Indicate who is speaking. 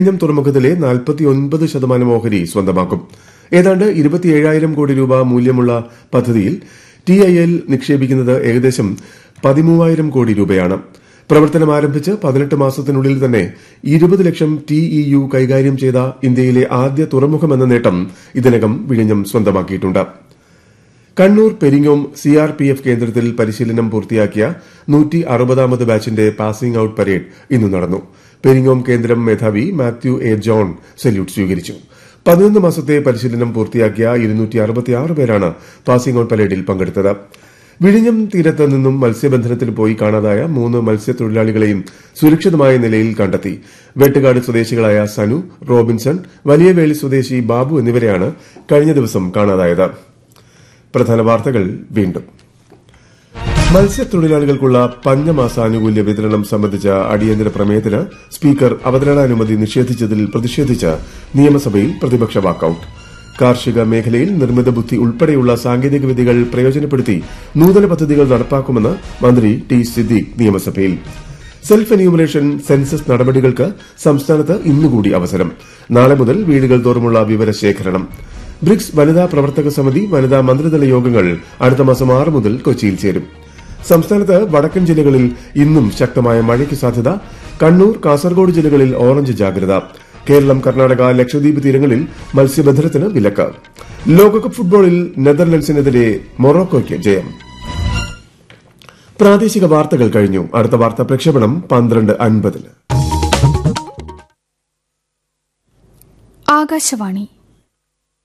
Speaker 1: വിഴിഞ്ഞം തുറമുഖത്തിലെ നാൽപ്പത്തിയൊൻപത് ശതമാനം ഓഹരി സ്വന്തമാക്കും ഏതാണ്ട് ഇരുപത്തിയേഴായിരം കോടി രൂപ മൂല്യമുള്ള പദ്ധതിയിൽ ടി ഐ എൽ നിക്ഷേപിക്കുന്നത് ഏകദേശം പതിമൂവായിരം കോടി രൂപയാണ് പ്രവർത്തനം ആരംഭിച്ച് പതിനെട്ട് മാസത്തിനുള്ളിൽ തന്നെ ഇരുപത് ലക്ഷം ടി ഇ യു കൈകാര്യം ചെയ്ത ഇന്ത്യയിലെ ആദ്യ തുറമുഖമെന്ന നേട്ടം ഇതിനകം വിഴിഞ്ഞം സ്വന്തമാക്കിയിട്ടുണ്ട് കണ്ണൂർ പെരിങ്ങോം സിആർപിഎഫ് കേന്ദ്രത്തിൽ പരിശീലനം പൂർത്തിയാക്കിയ നൂറ്റി അറുപതാമത് ബാച്ചിന്റെ പാസിംഗ് ഔട്ട് പരേഡ് ഇന്ന് നടന്നു പെരിങ്ങോം കേന്ദ്രം മേധാവി മാത്യു എ ജോൺ സല്യൂട്ട് സ്വീകരിച്ചു പതിനൊന്ന് മാസത്തെ പരിശീലനം പൂർത്തിയാക്കിയ ഇരുന്നൂറ്റി അറുപത്തിയാറ് പേരാണ് പാസിംഗ് ഔട്ട് പരേഡിൽ പങ്കെടുത്തത് വിഴിഞ്ഞം തീരത്ത് നിന്നും മത്സ്യബന്ധനത്തിന് പോയി കാണാതായ മൂന്ന് മത്സ്യത്തൊഴിലാളികളെയും സുരക്ഷിതമായ നിലയിൽ കണ്ടെത്തി വെട്ടുകാട് സ്വദേശികളായ സനു റോബിൻസൺ വലിയവേളി സ്വദേശി ബാബു എന്നിവരെയാണ് കഴിഞ്ഞ ദിവസം കാണാതായത് പ്രധാന വാർത്തകൾ വീണ്ടും മത്സ്യത്തൊഴിലാളികൾക്കുള്ള പഞ്ഞമാസാനുകൂല്യ വിതരണം സംബന്ധിച്ച അടിയന്തര പ്രമേയത്തിന് സ്പീക്കർ അവതരണാനുമതി നിഷേധിച്ചതിൽ പ്രതിഷേധിച്ച് നിയമസഭയിൽ പ്രതിപക്ഷ വാക്കൌട്ട് കാർഷിക മേഖലയിൽ നിർമ്മിത ബുദ്ധി ഉൾപ്പെടെയുള്ള സാങ്കേതിക വിദ്യകൾ പ്രയോജനപ്പെടുത്തി നൂതന പദ്ധതികൾ നടപ്പാക്കുമെന്ന് മന്ത്രി ടി സിദ്ദീഖ് നിയമസഭയിൽ സെൽഫ് എന്യൂമറേഷൻ സെൻസസ് നടപടികൾക്ക് സംസ്ഥാനത്ത് ഇന്നുകൂടി അവസരം നാളെ മുതൽ വീടുകൾ തോറുമുള്ള വിവരശേഖരണം ബ്രിക്സ് വനിതാ പ്രവർത്തക സമിതി വനിതാ മന്ത്രിതല യോഗങ്ങൾ അടുത്ത മാസം ആറ് മുതൽ കൊച്ചിയിൽ ചേരും സംസ്ഥാനത്ത് വടക്കൻ ജില്ലകളിൽ ഇന്നും ശക്തമായ മഴയ്ക്ക് സാധ്യത കണ്ണൂർ കാസർഗോഡ് ജില്ലകളിൽ ഓറഞ്ച് ജാഗ്രത കേരളം കർണാടക ലക്ഷദ്വീപ് തീരങ്ങളിൽ മത്സ്യബന്ധനത്തിന് വിലക്ക് ലോകകപ്പ് ഫുട്ബോളിൽ നെതർലൻഡ്സിനെതിരെ മൊറോക്കോയ്ക്ക് ജയം പ്രാദേശിക വാർത്തകൾ കഴിഞ്ഞു അടുത്ത വാർത്താ പ്രക്ഷേപണം പന്ത്രണ്ട് അൻപതിന്
Speaker 2: ആകാശവാണി